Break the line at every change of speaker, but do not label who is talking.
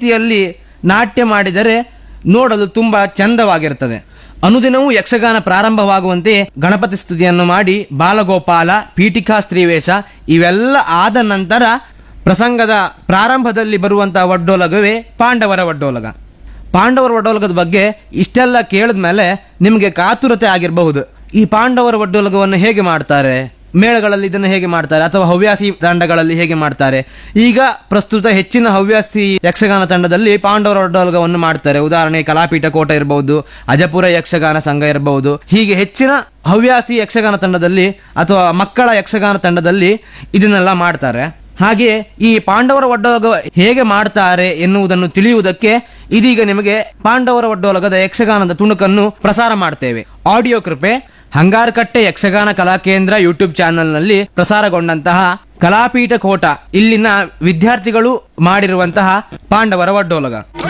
ರೀತಿಯಲ್ಲಿ ನಾಟ್ಯ ಮಾಡಿದರೆ ನೋಡಲು ತುಂಬಾ ಚಂದವಾಗಿರುತ್ತದೆ ಅನುದಿನವೂ ಯಕ್ಷಗಾನ ಪ್ರಾರಂಭವಾಗುವಂತೆ ಗಣಪತಿ ಸ್ತುತಿಯನ್ನು ಮಾಡಿ ಬಾಲಗೋಪಾಲ ಪೀಠಿಕಾ ಸ್ತ್ರೀವೇಷ ಇವೆಲ್ಲ ಆದ ನಂತರ ಪ್ರಸಂಗದ ಪ್ರಾರಂಭದಲ್ಲಿ ಬರುವಂತಹ ಒಡ್ಡೋಲಗವೇ ಪಾಂಡವರ ಒಡ್ಡೋಲಗ ಪಾಂಡವರ ಒಡ್ಡೋಲಗದ ಬಗ್ಗೆ ಇಷ್ಟೆಲ್ಲ ಕೇಳಿದ್ಮೇಲೆ ನಿಮಗೆ ಕಾತುರತೆ ಆಗಿರಬಹುದು ಈ ಪಾಂಡವರ ಒಡ್ಡೋಲಗವನ್ನು ಹೇಗೆ ಮಾಡ್ತಾರೆ ಮೇಳಗಳಲ್ಲಿ ಇದನ್ನು ಹೇಗೆ ಮಾಡ್ತಾರೆ ಅಥವಾ ಹವ್ಯಾಸಿ ತಂಡಗಳಲ್ಲಿ ಹೇಗೆ ಮಾಡ್ತಾರೆ ಈಗ ಪ್ರಸ್ತುತ ಹೆಚ್ಚಿನ ಹವ್ಯಾಸಿ ಯಕ್ಷಗಾನ ತಂಡದಲ್ಲಿ ಪಾಂಡವರ ಒಡ್ಡೋಲಗವನ್ನು ಮಾಡ್ತಾರೆ ಉದಾಹರಣೆ ಕಲಾಪೀಠ ಕೋಟ ಇರಬಹುದು ಅಜಪುರ ಯಕ್ಷಗಾನ ಸಂಘ ಇರಬಹುದು ಹೀಗೆ ಹೆಚ್ಚಿನ ಹವ್ಯಾಸಿ ಯಕ್ಷಗಾನ ತಂಡದಲ್ಲಿ ಅಥವಾ ಮಕ್ಕಳ ಯಕ್ಷಗಾನ ತಂಡದಲ್ಲಿ ಇದನ್ನೆಲ್ಲ ಮಾಡ್ತಾರೆ ಹಾಗೆ ಈ ಪಾಂಡವರ ಒಡ್ಡೋಲಗ ಹೇಗೆ ಮಾಡ್ತಾರೆ ಎನ್ನುವುದನ್ನು ತಿಳಿಯುವುದಕ್ಕೆ ಇದೀಗ ನಿಮಗೆ ಪಾಂಡವರ ಒಡ್ಡೋಲಗದ ಯಕ್ಷಗಾನದ ತುಣುಕನ್ನು ಪ್ರಸಾರ ಮಾಡ್ತೇವೆ ಆಡಿಯೋ ಕೃಪೆ ಹಂಗಾರಕಟ್ಟೆ ಯಕ್ಷಗಾನ ಕಲಾಕೇಂದ್ರ ಯೂಟ್ಯೂಬ್ ಚಾನೆಲ್ನಲ್ಲಿ ಪ್ರಸಾರಗೊಂಡಂತಹ ಕಲಾಪೀಠ ಕೋಟ ಇಲ್ಲಿನ ವಿದ್ಯಾರ್ಥಿಗಳು ಮಾಡಿರುವಂತಹ ಪಾಂಡವರ ಒಡ್ಡೋಲಗ